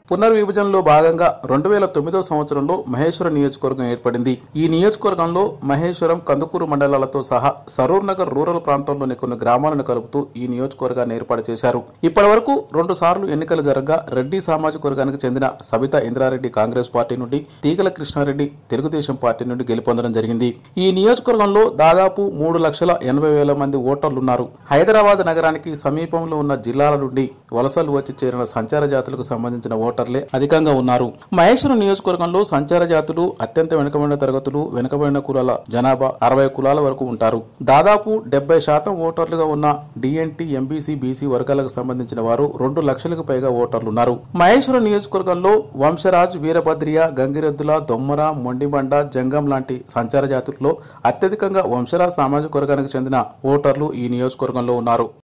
పునర్విభజనలో భాగంగా రెండు వేల తొమ్మిదో సంవత్సరంలో మహేశ్వరం నియోజకవర్గం ఏర్పడింది ఈ నియోజకవర్గంలో మహేశ్వరం కందుకూరు మండలాలతో సహా సరూర్ నగర్ రూరల్ ప్రాంతంలోని కొన్ని గ్రామాలను కలుపుతూ ఈ నియోజకవర్గాన్ని ఏర్పాటు చేశారు ఇప్పటి వరకు రెండు సార్లు ఎన్నికలు జరగగా రెడ్డి సామాజిక వర్గానికి చెందిన సబితా ఇంద్రారెడ్డి కాంగ్రెస్ పార్టీ నుండి తీగల కృష్ణారెడ్డి తెలుగుదేశం పార్టీ నుండి గెలుపొందడం జరిగింది ఈ నియోజకవర్గంలో దాదాపు మూడు లక్షల ఎనభై వేల మంది ఓటర్లున్నారు హైదరాబాద్ నగరానికి సమీపంలో ఉన్న జిల్లాల నుండి వలసలు వచ్చి చేరిన సంచార జాతులకు సంబంధించిన ఓటర్లే అధికంగా ఉన్నారు మహేశ్వరం నియోజకవర్గంలో సంచార జాతులు అత్యంత వెనుకబడిన తరగతులు వెనుకబడిన కులాల జనాభా అరవై కులాల వరకు ఉంటారు దాదాపు డెబ్బై శాతం ఓటర్లుగా ఉన్న డిఎన్టీ ఎంబీసీ బీసీ వర్గాలకు సంబంధించిన వారు రెండు లక్షలకు పైగా ఓటర్లున్నారు మహేశ్వరం నియోజకవర్గంలో వంశరాజ్ వీరభద్రియ గంగిరెద్దుల దొమ్మర మొండిబండ జంగం లాంటి సంచార జాతుల్లో అత్యధికంగా వంశరాజ్ సామాజిక వర్గానికి చెందిన ఓటర్లు ఈ నియోజకవర్గంలో ఉన్నారు